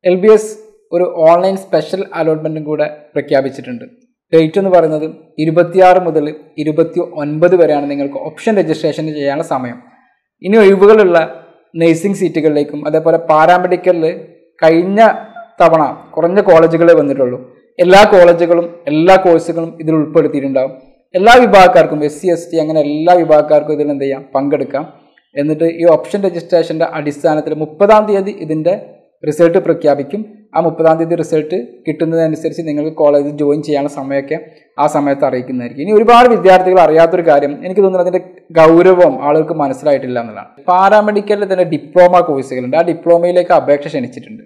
L B S ഒരു online special അലോട്ട്മെൻറ്റും കൂടെ പ്രഖ്യാപിച്ചിട്ടുണ്ട് ഡേറ്റ് എന്ന് പറയുന്നത് ഇരുപത്തിയാറ് മുതൽ ഇരുപത്തി ഒൻപത് വരെയാണ് നിങ്ങൾക്ക് ഓപ്ഷൻ രജിസ്ട്രേഷൻ ചെയ്യാനുള്ള സമയം ഇനി ഒഴിവുകളുള്ള നഴ്സിംഗ് സീറ്റുകളിലേക്കും അതേപോലെ പാരാമെഡിക്കലിൽ കഴിഞ്ഞ തവണ കുറഞ്ഞ കോളേജുകളെ വന്നിട്ടുള്ളൂ എല്ലാ കോളേജുകളും എല്ലാ കോഴ്സുകളും ഇതിൽ ഉൾപ്പെടുത്തിയിട്ടുണ്ടാവും എല്ലാ വിഭാഗക്കാർക്കും എസ് സി എസ് ടി അങ്ങനെ എല്ലാ വിഭാഗക്കാർക്കും ഇതിൽ എന്ത് ചെയ്യാം പങ്കെടുക്കാം എന്നിട്ട് ഈ ഓപ്ഷൻ രജിസ്ട്രേഷൻ്റെ അടിസ്ഥാനത്തിൽ മുപ്പതാം തീയതി ഇതിൻ്റെ റിസൾട്ട് പ്രഖ്യാപിക്കും ആ മുപ്പതാം തീയതി റിസൾട്ട് കിട്ടുന്നതനുസരിച്ച് നിങ്ങൾക്ക് കോളേജിൽ ജോയിൻ ചെയ്യാനുള്ള സമയമൊക്കെ ആ സമയത്ത് അറിയിക്കുന്നതായിരിക്കും ഇനി ഒരുപാട് വിദ്യാർത്ഥികൾ അറിയാത്തൊരു കാര്യം എനിക്ക് തോന്നുന്നത് അതിൻ്റെ ഗൗരവം ആളുകൾക്ക് മനസ്സിലായിട്ടില്ല എന്നുള്ളതാണ് പാരാമെഡിക്കലിൽ തന്നെ ഡിപ്ലോമ കോഴ്സുകളുണ്ട് ആ ഡിപ്ലോമയിലേക്ക് അപേക്ഷ ക്ഷണിച്ചിട്ടുണ്ട്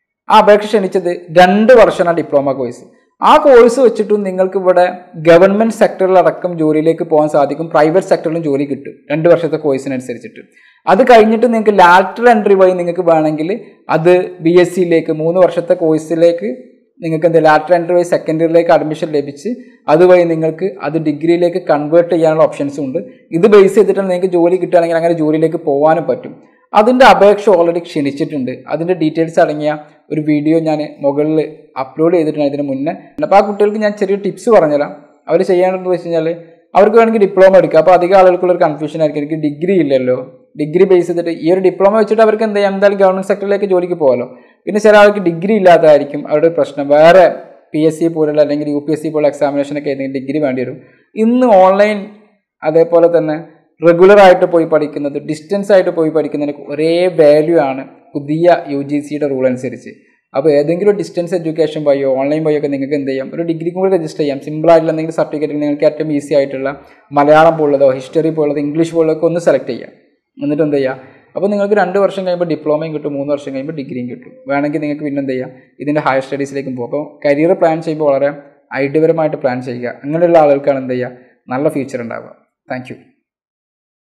ആ അപേക്ഷ ക്ഷണിച്ചത് രണ്ട് വർഷമാണ് ഡിപ്ലോമ കോഴ്സ് ആ കോഴ്സ് വെച്ചിട്ടും നിങ്ങൾക്ക് ഇവിടെ ഗവൺമെന്റ് സെക്ടറിലടക്കം ജോലിയിലേക്ക് പോകാൻ സാധിക്കും പ്രൈവറ്റ് സെക്ടറിലും ജോലി കിട്ടും രണ്ട് വർഷത്തെ കോഴ്സിനനുസരിച്ചിട്ട് അത് കഴിഞ്ഞിട്ട് നിങ്ങൾക്ക് ലാറ്ററൽ എൻട്രി വഴി നിങ്ങൾക്ക് വേണമെങ്കിൽ അത് ബി എസ് സിയിലേക്ക് മൂന്ന് വർഷത്തെ കോഴ്സിലേക്ക് നിങ്ങൾക്ക് എന്ത് ലാറ്ററൽ എൻട്രി വഴി സെക്കൻഡ് ഇയറിലേക്ക് അഡ്മിഷൻ ലഭിച്ച് അതുവഴി നിങ്ങൾക്ക് അത് ഡിഗ്രിയിലേക്ക് കൺവേർട്ട് ചെയ്യാനുള്ള ഓപ്ഷൻസും ഉണ്ട് ഇത് ബേസ് ചെയ്തിട്ടാണ് നിങ്ങൾക്ക് ജോലി കിട്ടുകയാണെങ്കിൽ അങ്ങനെ ജോലിയിലേക്ക് പോകാനും പറ്റും അതിൻ്റെ അപേക്ഷ ഓൾറെഡി ക്ഷണിച്ചിട്ടുണ്ട് അതിൻ്റെ ഡീറ്റെയിൽസ് അടങ്ങിയ ഒരു വീഡിയോ ഞാൻ മുകളിൽ അപ്ലോഡ് ചെയ്തിട്ടുണ്ട് ഇതിന് മുന്നേ അപ്പോൾ ആ കുട്ടികൾക്ക് ഞാൻ ചെറിയ ടിപ്സ് പറഞ്ഞുതരാം അവർ ചെയ്യേണ്ടതെന്ന് വെച്ച് കഴിഞ്ഞാൽ അവർക്ക് വേണമെങ്കിൽ ഡിപ്ലോമ എടുക്കാം അപ്പോൾ അധികം ആളുകൾക്കുള്ള ഒരു കൺഫ്യൂഷൻ ആയിരിക്കും എനിക്ക് ഡിഗ്രി ഇല്ലല്ലോ ഡിഗ്രി ബേസ് ചെയ്തിട്ട് ഈ ഒരു ഡിപ്ലോമ വെച്ചിട്ട് അവർക്ക് എന്ത് ചെയ്യാം എന്തായാലും ഗവൺമെൻറ് സെക്ടറിലേക്ക് ജോലിക്ക് പോകാമല്ലോ പിന്നെ ചില ആൾക്ക് ഡിഗ്രി ഇല്ലാത്തതായിരിക്കും അവരുടെ പ്രശ്നം വേറെ പി എസ് സി പോലുള്ള അല്ലെങ്കിൽ യു പി എസ് സി പോലുള്ള എക്സാമിനേഷനൊക്കെ ഏതെങ്കിലും ഡിഗ്രി വേണ്ടി വരും ഇന്ന് ഓൺലൈൻ അതേപോലെ തന്നെ റെഗുലർ ആയിട്ട് പോയി പഠിക്കുന്നത് ഡിസ്റ്റൻസ് ആയിട്ട് പോയി പഠിക്കുന്നതിന് ഒരേ വാല്യൂ ആണ് പുതിയ യു ജി സിയുടെ റൂൾ അനുസരിച്ച് അപ്പോൾ ഏതെങ്കിലും ഡിസ്റ്റൻസ് എഡ്യൂക്കേഷൻ വഴിയോ ഓൺലൈൻ വഴിയോ ഒക്കെ നിങ്ങൾക്ക് എന്ത് ചെയ്യാം ഒരു ഡിഗ്രിക്കും കൂടി രജിസ്റ്റർ ചെയ്യാം സിമ്പിൾ ആയിട്ടുള്ള എന്തെങ്കിലും സർട്ടിഫിക്കറ്റ് നിങ്ങൾക്ക് ഏറ്റവും ഈസി ആയിട്ടുള്ള മലയാളം പോലുള്ളതോ ഹിസ്റ്ററി പോലുള്ളതോ ഇംഗ്ലീഷ് പോലുള്ളതൊക്കെ ഒന്ന് സെലക്ട് ചെയ്യാം എന്നിട്ട് എന്ത് ചെയ്യാം അപ്പോൾ നിങ്ങൾക്ക് രണ്ട് വർഷം കഴിയുമ്പോൾ ഡിപ്ലോമയും കിട്ടും മൂന്ന് വർഷം കഴിയുമ്പോൾ ഡിഗ്രിയും കിട്ടും വേണമെങ്കിൽ നിങ്ങൾക്ക് പിന്നെ എന്ത് ചെയ്യാം ഇതിൻ്റെ ഹയർ സ്റ്റഡീസിലേക്കും പോകും അപ്പോൾ കരിയർ പ്ലാൻ ചെയ്യുമ്പോൾ വളരെ ഐഡിയപരമായിട്ട് പ്ലാൻ ചെയ്യുക അങ്ങനെയുള്ള ആളുകൾക്കാണ് എന്ത് ചെയ്യുക നല്ല ഫ്യൂച്ചർ ഉണ്ടാവുക താങ്ക്